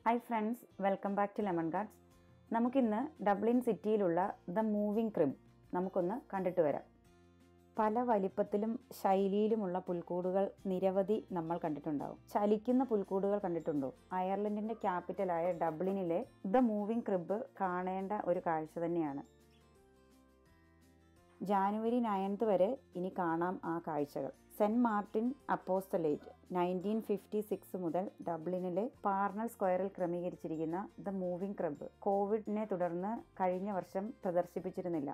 hi friends welcome back to lemon guards നമുക്കിന്ന് Dublin സിറ്റിയിലുള്ള the moving crib നമുക്കൊന്ന് കണ്ടിട്ട് വരാം പല വലിപ്പത്തിലും ശൈലിയിലുമുള്ള പുൽക്കൂടുകൾ നിരവധി നമ്മൾ കണ്ടിട്ടുണ്ടാവും ചലിക്കുന്ന പുൽക്കൂടുകൾ കണ്ടിട്ടുണ്ടോ അയർലൻഡിന്റെ ക്യാപിറ്റലായ ഡബ്ലിനിലെ ദ മൂവിംഗ് ക്രിബ് കാണേണ്ട ഒരു കാഴ്ച തന്നെയാണ് ജാനുവരി നയൻത്ത് വരെ ഇനി കാണാം ആ കാഴ്ചകൾ saint Martin apostolate nineteen fifty six മുതൽ ഡബ്ലിനിലെ പാർണൽ സ്ക്വയറിൽ ക്രമീകരിച്ചിരിക്കുന്ന ദ മൂവിംഗ് ക്ലബ്ബ് കോവിഡിനെ തുടർന്ന് കഴിഞ്ഞ വർഷം പ്രദർശിപ്പിച്ചിരുന്നില്ല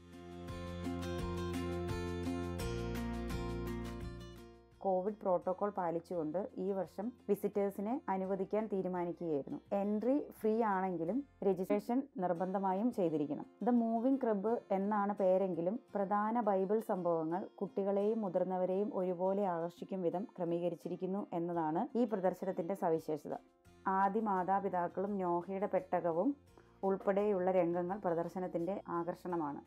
കോവിഡ് പ്രോട്ടോകോൾ പാലിച്ചുകൊണ്ട് ഈ വർഷം വിസിറ്റേഴ്സിനെ അനുവദിക്കാൻ തീരുമാനിക്കുകയായിരുന്നു എൻട്രി ഫ്രീ ആണെങ്കിലും രജിസ്ട്രേഷൻ നിർബന്ധമായും ചെയ്തിരിക്കണം ദ മൂവിംഗ് ക്ലബ്ബ് എന്നാണ് പേരെങ്കിലും പ്രധാന ബൈബിൾ സംഭവങ്ങൾ കുട്ടികളെയും മുതിർന്നവരെയും ഒരുപോലെ ആകർഷിക്കും വിധം ക്രമീകരിച്ചിരിക്കുന്നു എന്നതാണ് ഈ പ്രദർശനത്തിന്റെ സവിശേഷത ആദ്യ മാതാപിതാക്കളും നോഹയുടെ പെട്ടകവും ഉൾപ്പെടെയുള്ള രംഗങ്ങൾ പ്രദർശനത്തിന്റെ ആകർഷണമാണ്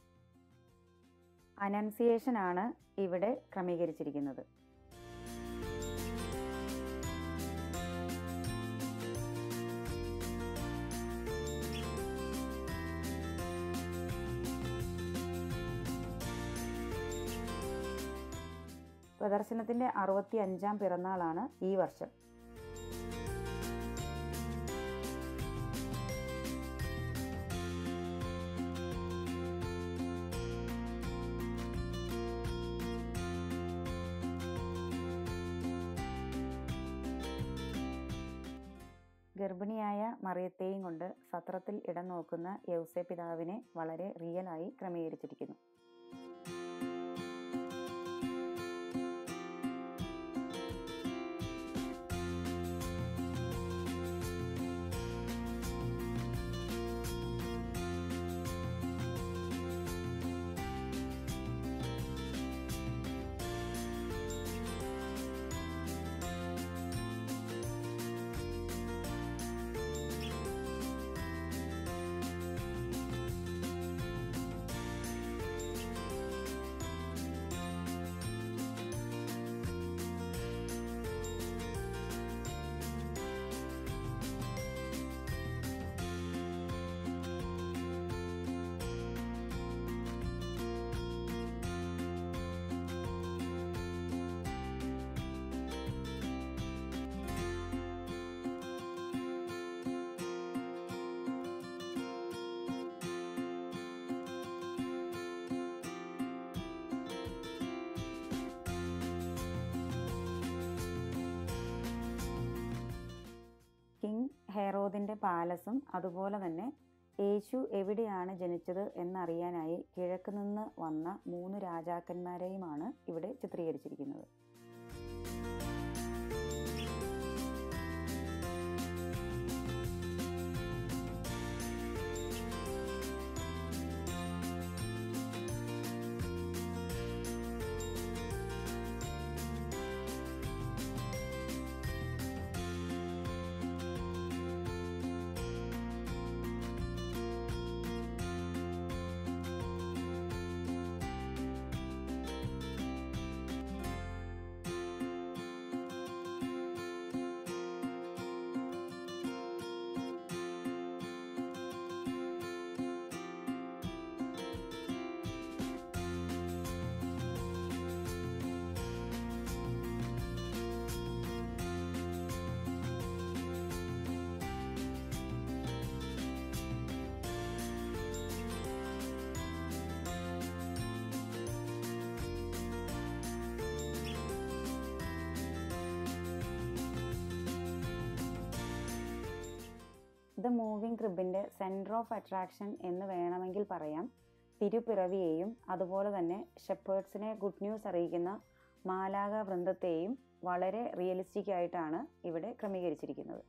അനൗൺസിയേഷൻ ആണ് ഇവിടെ ക്രമീകരിച്ചിരിക്കുന്നത് പ്രദർശനത്തിന്റെ അറുപത്തി അഞ്ചാം പിറന്നാളാണ് ഈ വർഷം ഗർഭിണിയായ മറിയത്തെയും കൊണ്ട് സത്രത്തിൽ ഇടം നോക്കുന്ന യൗസെ പിതാവിനെ വളരെ റിയലായി ക്രമീകരിച്ചിരിക്കുന്നു കിങ് ഹെറോദിന്റെ പാലസും അതുപോലെ തന്നെ യേശു എവിടെയാണ് ജനിച്ചത് എന്നറിയാനായി കിഴക്ക് നിന്ന് വന്ന മൂന്ന് രാജാക്കന്മാരെയുമാണ് ഇവിടെ ചിത്രീകരിച്ചിരിക്കുന്നത് ദ മൂവിംഗ് ക്രിബിന്റെ സെൻറ്റർ ഓഫ് അട്രാക്ഷൻ എന്ന് വേണമെങ്കിൽ പറയാം തിരുപ്പിറവിയെയും അതുപോലെ തന്നെ ഷെപ്പേർഡ്സിനെ ഗുഡ് ന്യൂസ് അറിയിക്കുന്ന മാലാക വൃന്ദത്തെയും വളരെ റിയലിസ്റ്റിക് ആയിട്ടാണ് ഇവിടെ ക്രമീകരിച്ചിരിക്കുന്നത്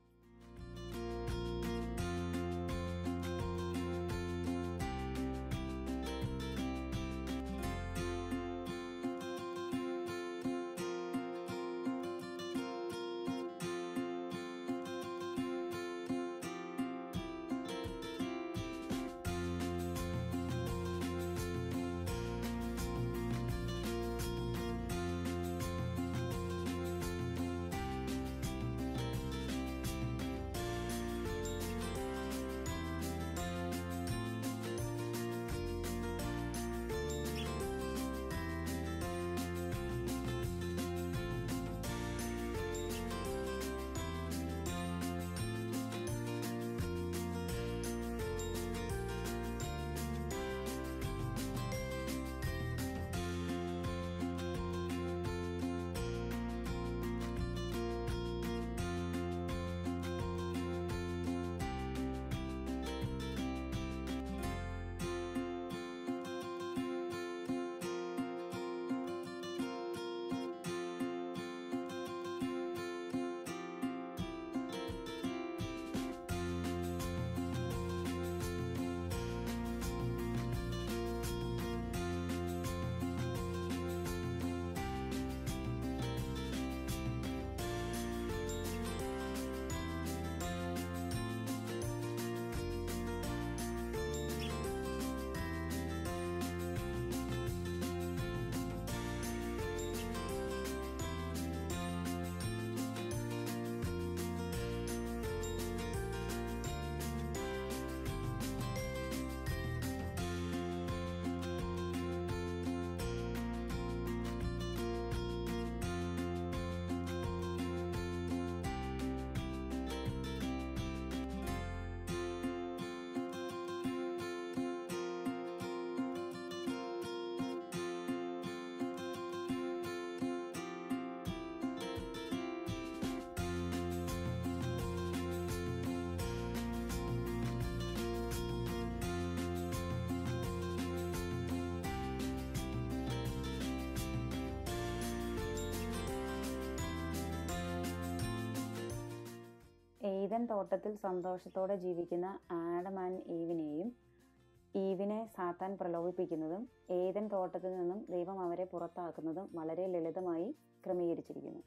ഏതൻ തോട്ടത്തിൽ സന്തോഷത്തോടെ ജീവിക്കുന്ന ആഡം ആൻഡ് ഈവിനെയും ഈവിനെ സാത്താൻ പ്രലോഭിപ്പിക്കുന്നതും ഏതൻ തോട്ടത്തിൽ നിന്നും ദൈവം അവരെ പുറത്താക്കുന്നതും വളരെ ലളിതമായി ക്രമീകരിച്ചിരിക്കുന്നു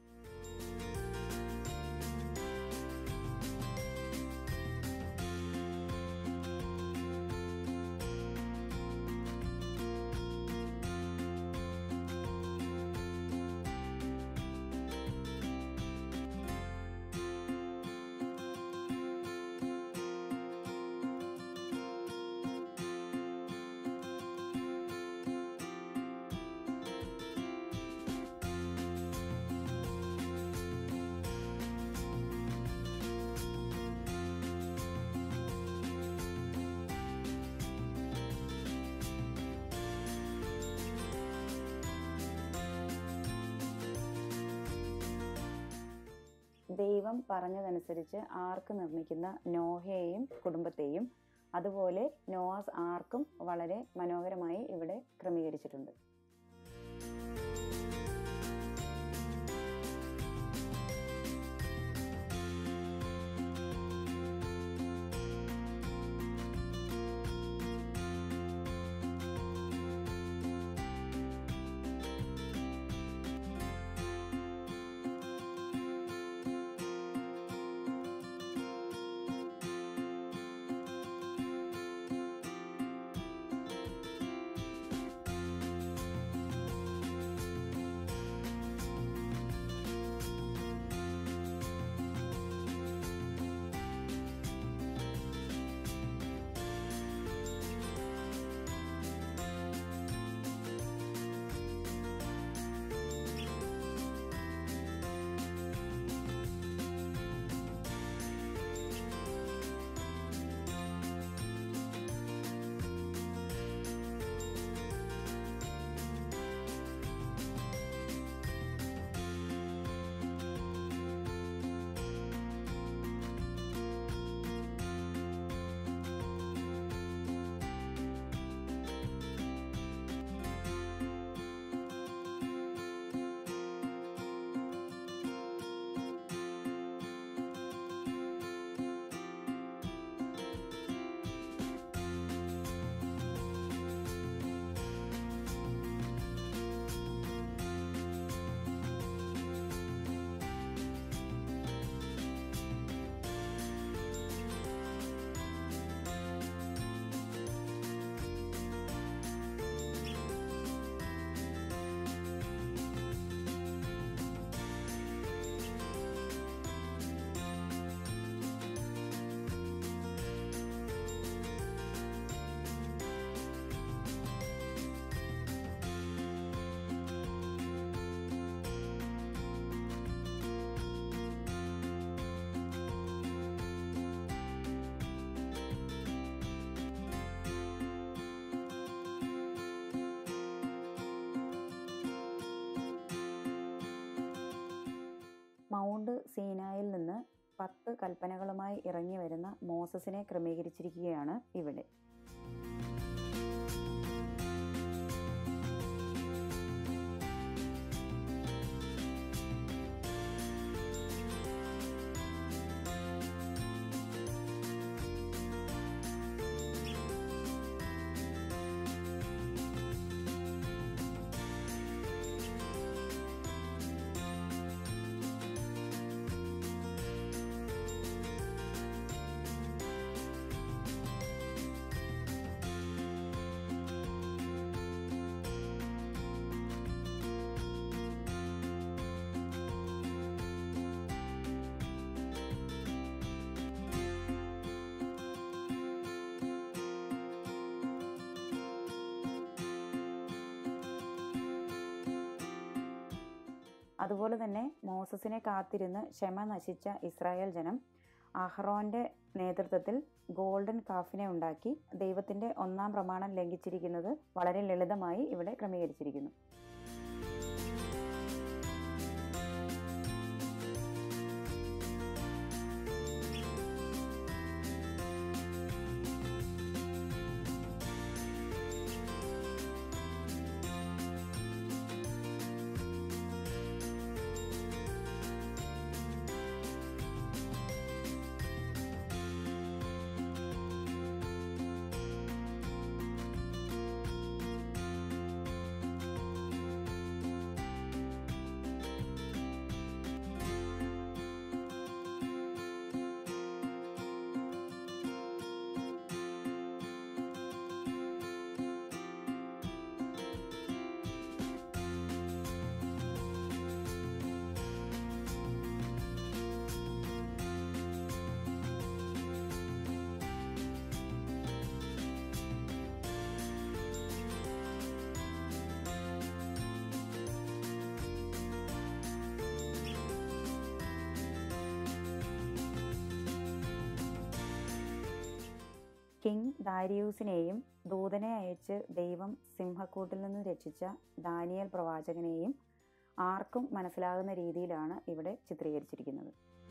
ദൈവം പറഞ്ഞതനുസരിച്ച് ആർക്ക് നിർമ്മിക്കുന്ന നോഹയെയും കുടുംബത്തെയും അതുപോലെ നോവാസ് ആർക്കും വളരെ മനോഹരമായി ഇവിടെ ക്രമീകരിച്ചിട്ടുണ്ട് മൗണ്ട് സീനായിൽ നിന്ന് പത്ത് കൽപ്പനകളുമായി ഇറങ്ങി വരുന്ന മോസസിനെ ക്രമീകരിച്ചിരിക്കുകയാണ് ഇവിടെ അതുപോലെ തന്നെ മോസസിനെ കാത്തിരുന്ന് ക്ഷമ നശിച്ച ഇസ്രായേൽ ജനം അഹ്റോന്റെ നേതൃത്വത്തിൽ ഗോൾഡൻ കാഫിനെ ഉണ്ടാക്കി ദൈവത്തിന്റെ ഒന്നാം പ്രമാണം ലംഘിച്ചിരിക്കുന്നത് വളരെ ലളിതമായി ഇവിടെ ക്രമീകരിച്ചിരിക്കുന്നു കിങ് ദാരിയൂസിനെയും ദൂതനെ അയച്ച് ദൈവം സിംഹക്കൂട്ടിൽ നിന്ന് രക്ഷിച്ച ദാനിയൽ പ്രവാചകനെയും ആർക്കും മനസ്സിലാകുന്ന രീതിയിലാണ് ഇവിടെ ചിത്രീകരിച്ചിരിക്കുന്നത്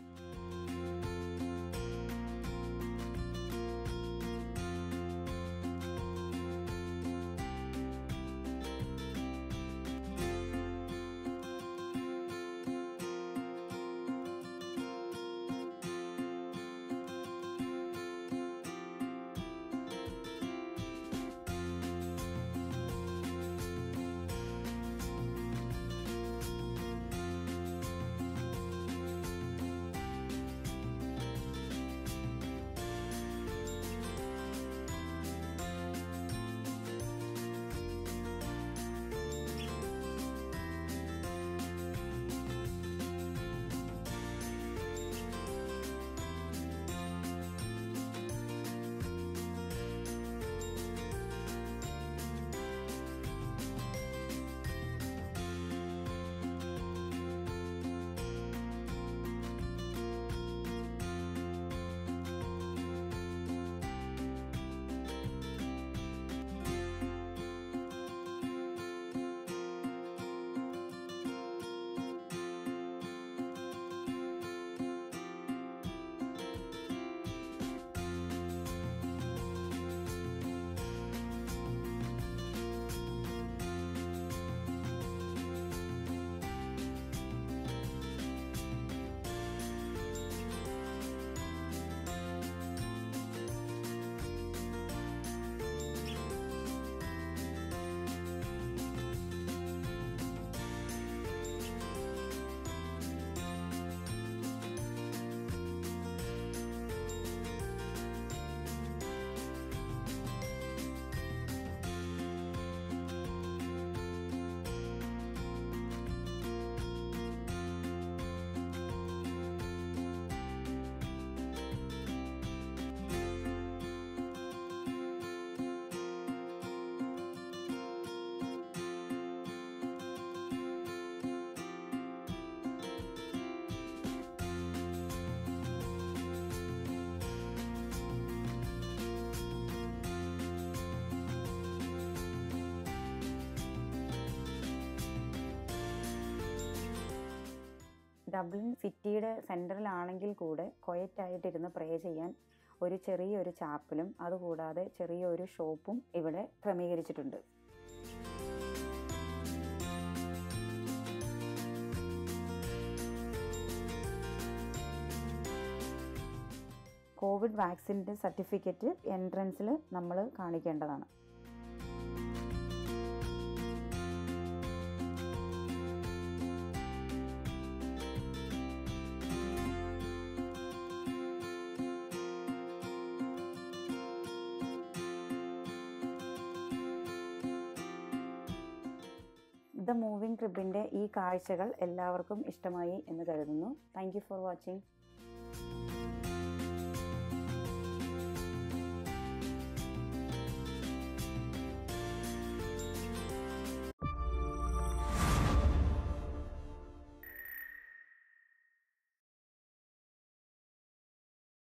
ഡബ്ലിൻ സിറ്റിയുടെ സെൻറ്ററിലാണെങ്കിൽ കൂടെ ക്വയറ്റായിട്ടിരുന്ന് പ്രേ ചെയ്യാൻ ഒരു ചെറിയൊരു ചാപ്പലും അതുകൂടാതെ ചെറിയൊരു ഷോപ്പും ഇവിടെ ക്രമീകരിച്ചിട്ടുണ്ട് കോവിഡ് വാക്സിൻ്റെ സർട്ടിഫിക്കറ്റ് എൻട്രൻസിൽ നമ്മൾ കാണിക്കേണ്ടതാണ് ദ മൂവിംഗ് ട്രിപ്പിൻ്റെ ഈ കാഴ്ചകൾ എല്ലാവർക്കും ഇഷ്ടമായി എന്ന് കരുതുന്നു താങ്ക് യു ഫോർ വാച്ചിങ്